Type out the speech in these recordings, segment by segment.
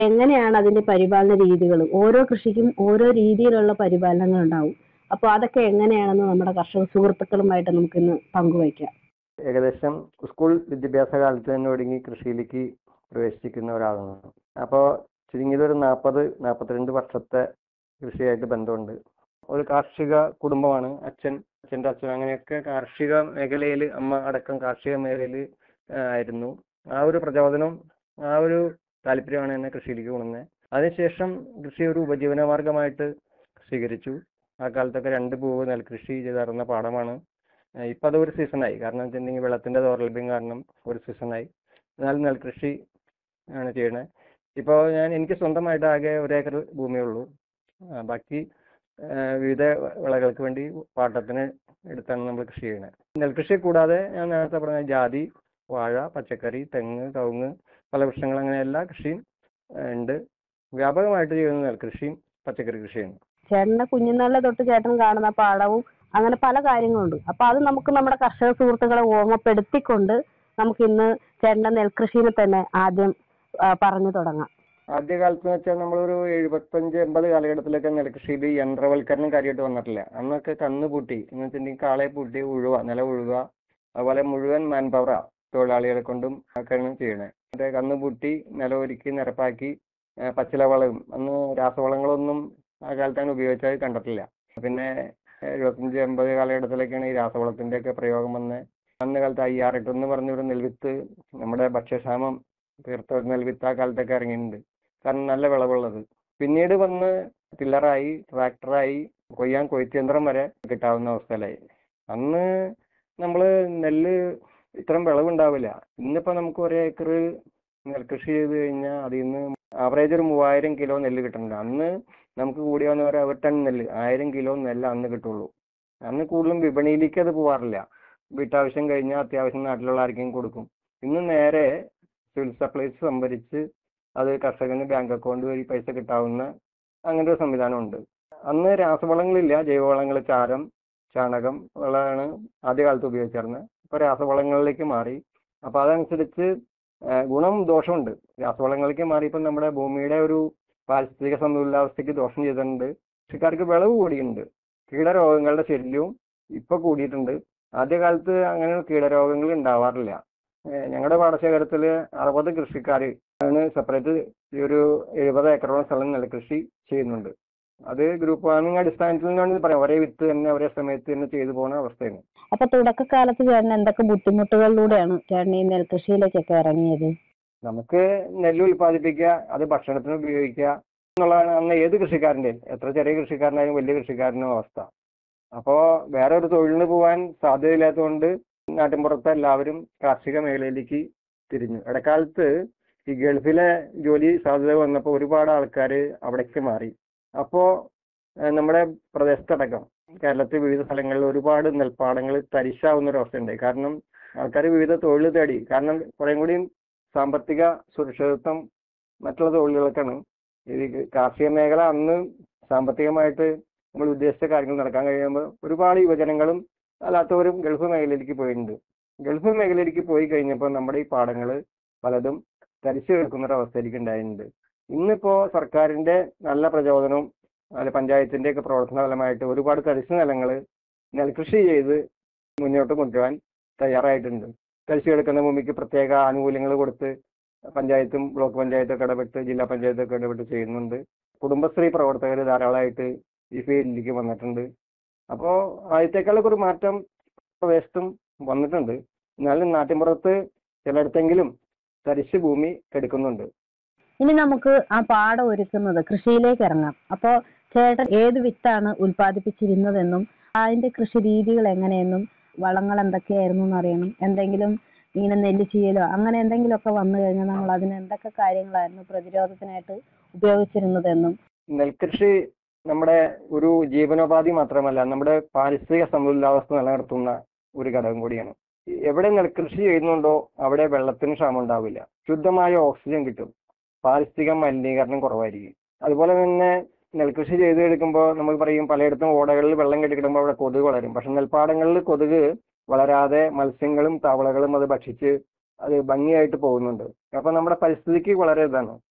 എങ്ങനെയാണ് അതിന്റെ പരിപാലന രീതികൾ ഓരോ കൃഷിക്കും ഓരോ രീതിയിലുള്ള പരിപാലനങ്ങൾ ഉണ്ടാവും അപ്പോൾ അതൊക്കെ എങ്ങനെയാണെന്ന് നമ്മുടെ കർഷക സുഹൃത്തുക്കളുമായിട്ട് നമുക്കിന്ന് പങ്കുവയ്ക്കാം ഏകദേശം സ്കൂൾ വിദ്യാഭ്യാസ കാലത്ത് തന്നെ ഒടുങ്ങി കൃഷിയിലേക്ക് പ്രവേശിക്കുന്ന ഒരാളാണ് അപ്പോൾ ചുരുങ്ങിയത് ഒരു നാൽപ്പത് നാൽപ്പത്തിരണ്ട് വർഷത്തെ കൃഷിയായിട്ട് ബന്ധമുണ്ട് ഒരു കാർഷിക കുടുംബമാണ് അച്ഛൻ അച്ഛൻ്റെ അച്ഛൻ അങ്ങനെയൊക്കെ കാർഷിക മേഖലയിൽ അമ്മ അടക്കം കാർഷിക മേഖലയിൽ ആയിരുന്നു ആ ഒരു പ്രചോദനം ആ ഒരു താല്പര്യമാണ് എന്നെ കൃഷിയിലേക്ക് കൊണ്ടുവന്നത് അതിനുശേഷം കൃഷി ഒരു ഉപജീവന മാർഗമായിട്ട് സ്വീകരിച്ചു ആ കാലത്തൊക്കെ രണ്ട് പൂവ് നെൽകൃഷി ചെയ്തിരുന്ന പാടമാണ് ഏഹ് ഇപ്പൊ അത് ഒരു സീസണായി കാരണം വെച്ചിട്ടുണ്ടെങ്കിൽ വെള്ളത്തിന്റെ ദൗർലഭ്യം കാരണം ഒരു സീസണായി എന്നാലും നെൽകൃഷി ആണ് ചെയ്യണത് ഇപ്പോൾ ഞാൻ എനിക്ക് സ്വന്തമായിട്ട് ആകെ ഒരു ഏക്കർ ഭൂമിയേ ഉള്ളൂ ആ, ബാക്കി ഏഹ് വിവിധ വിളകൾക്ക് വേണ്ടി പാട്ടത്തിന് എടുത്താണ് നമ്മൾ കൃഷി ചെയ്യുന്നത് നെൽകൃഷി കൂടാതെ ഞാൻ നേരത്തെ പറഞ്ഞ ജാതി വാഴ പച്ചക്കറി തെങ്ങ് കവുങ്ങ് ഫലവൃക്ഷങ്ങൾ അങ്ങനെ എല്ലാ കൃഷിയും ഏഹ് ഉണ്ട് വ്യാപകമായിട്ട് ചെയ്യുന്ന നെൽകൃഷിയും പച്ചക്കറി കൃഷിയും ചേട്ടന്റെ കുഞ്ഞുനാളിലെ തൊട്ട് ചേട്ടൻ കാണുന്ന പാടവും അങ്ങനെ പല കാര്യങ്ങളുണ്ട് അപ്പൊ അത് നമുക്ക് നമ്മുടെ കർഷക സുഹൃത്തുക്കളെ ഓർമ്മപ്പെടുത്തിക്കൊണ്ട് നമുക്ക് ഇന്ന് ചേട്ടന്റെ നെൽകൃഷിനെ തന്നെ ആദ്യം ആ, പറഞ്ഞു തുടങ്ങാം ആദ്യ കാലത്ത് എന്ന് വെച്ചാൽ നമ്മളൊരു എഴുപത്തഞ്ച് എൺപത് കാലഘട്ടത്തിലൊക്കെ നെൽകൃഷിയിൽ യന്ത്രവൽക്കരണം കാര്യമായിട്ട് വന്നിട്ടില്ല അന്നൊക്കെ കന്ന് പൂട്ടി എന്ന് വെച്ചിട്ടുണ്ടെങ്കിൽ കാളെ പൂട്ടി ഉഴുവ നില ഉഴുക അതുപോലെ മുഴുവൻ മാൻ പവറ തൊഴിലാളികളെ കൊണ്ടും ഒക്കെയാണ് ചെയ്യണത് മറ്റേ കന്ന് പൂട്ടി നില ഒരുക്കി നിരപ്പാക്കി ഏഹ് പച്ചില വളവും അന്ന് രാസവളങ്ങളൊന്നും ആ കാലത്താണ് ഉപയോഗിച്ചത് കണ്ടിട്ടില്ല പിന്നെ എഴുപത്തഞ്ച് എൺപത് കാലഘട്ടത്തിലൊക്കെയാണ് ഈ രാസവളത്തിന്റെ ഒക്കെ പ്രയോഗം വന്ന് അന്ന് കാലത്ത് ഐ ആർ എട്ട് എന്ന് പറഞ്ഞൊരു നെൽവിത്ത് നമ്മുടെ ഭക്ഷ്യക്ഷാമം തീർത്ത ഒരു നെൽവിത്ത് ആ കാലത്തൊക്കെ ഇറങ്ങിയിട്ടുണ്ട് കാരണം നല്ല വിളവുള്ളത് പിന്നീട് വന്ന് ടില്ലറായി ട്രാക്ടറായി കൊയ്യാൻ കൊയ്ത്തിയന്ത്രം വരെ കിട്ടാവുന്ന അവസ്ഥയിലായി അന്ന് നമ്മൾ നെല്ല് ഇത്രയും വിളവുണ്ടാവില്ല ഇന്നിപ്പോ നമുക്ക് ഒരു ഏക്കർ നെൽകൃഷി ചെയ്ത് കഴിഞ്ഞാൽ അതിൽ നിന്ന് ആവറേജ് ഒരു മൂവായിരം കിലോ നെല്ല് കിട്ടുന്നുണ്ട് അന്ന് നമുക്ക് കൂടി വന്ന ഒരു ഒരു ടൺ നെല്ല് ആയിരം കിലോ നെല്ല് അന്ന് കിട്ടുള്ളൂ അന്ന് കൂടുതലും വിപണിയിലേക്ക് അത് പോവാറില്ല വീട്ടാവശ്യം കഴിഞ്ഞാൽ അത്യാവശ്യം നാട്ടിലുള്ള ആർക്കെങ്കിലും കൊടുക്കും ഇന്ന് നേരെ സിവിൽ സപ്ലൈസ് സംഭരിച്ച് അത് കർഷകന് ബാങ്ക് അക്കൗണ്ട് വഴി പൈസ കിട്ടാവുന്ന അങ്ങനത്തെ ഒരു സംവിധാനമുണ്ട് അന്ന് രാസവളങ്ങളില്ല ജൈവവളങ്ങൾ ചാരം ചാണകം വളമാണ് ആദ്യകാലത്ത് ഉപയോഗിച്ചിരുന്നത് ഇപ്പൊ രാസവളങ്ങളിലേക്ക് മാറി അപ്പൊ അതനുസരിച്ച് ആ, ഗുണം ദോഷമുണ്ട് രാസവളങ്ങളിലേക്ക് മാറിയപ്പോൾ നമ്മുടെ ഭൂമിയുടെ ഒരു പാരിസ്ഥിതിക സന്തുലിതാവസ്ഥയ്ക്ക് ദോഷം ചെയ്തിട്ടുണ്ട് കൃഷിക്കാർക്ക് വിളവ് കൂടിയിട്ടുണ്ട് കീടരോഗങ്ങളുടെ ശല്യവും ഇപ്പൊ കൂടിയിട്ടുണ്ട് ആദ്യകാലത്ത് അങ്ങനെ കീടരോഗങ്ങൾ ഉണ്ടാവാറില്ല ഏഹ് ഞങ്ങളുടെ പാടശേഖരത്തിൽ അറുപത് കൃഷിക്കാർ ആണ് സെപ്പറേറ്റ് ഈ ഒരു എഴുപത് ഏക്കറോളം സ്ഥലം നെൽകൃഷി ചെയ്യുന്നുണ്ട് അത് ഗ്രൂപ്പ് ഫാമിംഗ് അടിസ്ഥാനത്തിൽ നിന്നാണ് പറയാം ഒരേ വിത്ത് തന്നെ ഒരേ സമയത്ത് തന്നെ ചെയ്തു പോകുന്ന അവസ്ഥയാണ് അപ്പൊ തുടക്കകാലത്ത് ചേട്ടൻ എന്തൊക്കെ ബുദ്ധിമുട്ടുകളിലൂടെയാണ് ചേട്ടൻ ഈ നെൽകൃഷിയിലേക്കൊക്കെ ഇറങ്ങിയത് നമുക്ക് നെല്ല് ഉൽപ്പാദിപ്പിക്കുക അത് ഭക്ഷണത്തിന് ഉപയോഗിക്കുക എന്നുള്ളതാണ് അന്ന് ഏത് കൃഷിക്കാരൻ്റെയും എത്ര ചെറിയ കൃഷിക്കാരനായാലും വലിയ കൃഷിക്കാരനും അവസ്ഥ അപ്പോ വേറെ ഒരു തൊഴിലിന് പോകാൻ സാധ്യതയില്ലാത്തതുകൊണ്ട് നാട്ടിൻപുറത്തെ എല്ലാവരും കാർഷിക മേഖലയിലേക്ക് തിരിഞ്ഞു ഇടക്കാലത്ത് ഈ ഗൾഫിലെ ജോലി സാധ്യത വന്നപ്പോൾ ഒരുപാട് ആൾക്കാർ അവിടേക്ക് മാറി അപ്പോ ഏഹ് നമ്മുടെ പ്രദേശത്തടക്കം കേരളത്തിൽ വിവിധ സ്ഥലങ്ങളിൽ ഒരുപാട് നെൽപ്പാടങ്ങൾ തരിശാവുന്ന ഒരു അവസ്ഥയുണ്ടായി കാരണം ആൾക്കാർ വിവിധ തൊഴിൽ തേടി കാരണം കുറേ കൂടി സാമ്പത്തിക സുരക്ഷിതത്വം മറ്റുള്ള തൊഴിലുകൾക്കാണ് ഈ കാർഷിക മേഖല അന്ന് സാമ്പത്തികമായിട്ട് നമ്മൾ ഉദ്ദേശിച്ച കാര്യങ്ങൾ നടക്കാൻ കഴിയുമ്പോൾ ഒരുപാട് യുവജനങ്ങളും അല്ലാത്തവരും ഗൾഫ് മേഖലയിലേക്ക് പോയിട്ടുണ്ട് ഗൾഫ് മേഖലയിലേക്ക് പോയി കഴിഞ്ഞപ്പോൾ നമ്മുടെ ഈ പാടങ്ങൾ പലതും തരിച്ചു കിടക്കുന്ന ഒരു അവസ്ഥയിലേക്ക് ഉണ്ടായിട്ടുണ്ട് ഇന്നിപ്പോ സർക്കാരിന്റെ നല്ല പ്രചോദനവും അല്ല പഞ്ചായത്തിന്റെ ഒക്കെ പ്രവർത്തന ഫലമായിട്ട് ഒരുപാട് തരിശു നിലങ്ങൾ നെൽകൃഷി ചെയ്ത് മുന്നോട്ട് കൊണ്ടുപോകാൻ തയ്യാറായിട്ടുണ്ട് തരിച്ചു കിടക്കുന്ന ഭൂമിക്ക് പ്രത്യേക ആനുകൂല്യങ്ങൾ കൊടുത്ത് പഞ്ചായത്തും ബ്ലോക്ക് പഞ്ചായത്തും ഒക്കെ ഇടപെട്ട് ജില്ലാ പഞ്ചായത്തും ഒക്കെ ഇടപെട്ട് ചെയ്യുന്നുണ്ട് കുടുംബശ്രീ പ്രവർത്തകർ ധാരാളമായിട്ട് ഈ ഫീൽഡിലേക്ക് വന്നിട്ടുണ്ട് അപ്പോൾ ആദ്യത്തേക്കാളൊക്കെ ഒരു മാറ്റം പ്രദേശത്തും വന്നിട്ടുണ്ട് എന്നാലും നാട്ടിൻപുറത്ത് ചിലയിടത്തെങ്കിലും തരിശു ഭൂമി എടുക്കുന്നുണ്ട് ഇനി നമുക്ക് ആ പാടം ഒരുക്കുന്നത് കൃഷിയിലേക്ക് ഇറങ്ങാം അപ്പോ ചേട്ടൻ ഏത് വിത്താണ് ഉൽപ്പാദിപ്പിച്ചിരുന്നതെന്നും അതിന്റെ കൃഷി രീതികൾ എങ്ങനെയെന്നും വളങ്ങൾ എന്തൊക്കെയായിരുന്നു എന്ന് അറിയണം എന്തെങ്കിലും ഇങ്ങനെ നെല്ല് ചെയ്യലോ അങ്ങനെ എന്തെങ്കിലുമൊക്കെ വന്നു കഴിഞ്ഞാൽ നമ്മൾ അതിന് എന്തൊക്കെ കാര്യങ്ങളായിരുന്നു പ്രതിരോധത്തിനായിട്ട് ഉപയോഗിച്ചിരുന്നതെന്നും നെൽകൃഷി നമ്മുടെ ഒരു ജീവനോപാധി മാത്രമല്ല നമ്മുടെ പാരിസ്ഥിതിക സന്തുലിതാവസ്ഥ നിലനിർത്തുന്ന ഒരു ഘടകം കൂടിയാണ് എവിടെ നെൽകൃഷി ചെയ്യുന്നുണ്ടോ അവിടെ വെള്ളത്തിന് ക്ഷാമം ഉണ്ടാവില്ല ശുദ്ധമായ ഓക്സിജൻ കിട്ടും പാരിസ്ഥിതിക മലിനീകരണം കുറവായിരിക്കും അതുപോലെ തന്നെ നെൽകൃഷി ചെയ്ത് എടുക്കുമ്പോൾ നമ്മൾ പറയും പലയിടത്തും ഓടകളിൽ വെള്ളം കെട്ടിക്കിടുമ്പോൾ അവിടെ കൊതുക് വളരും പക്ഷെ നെൽപ്പാടങ്ങളിൽ കൊതുക് വളരാതെ മത്സ്യങ്ങളും തവളകളും അത് ഭക്ഷിച്ച് അത് ഭംഗിയായിട്ട് പോകുന്നുണ്ട് അപ്പൊ നമ്മുടെ പരിസ്ഥിതിക്ക് വളരെ ഇതാണ്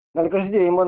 നെൽകൃഷി ചെയ്യുമ്പോൾ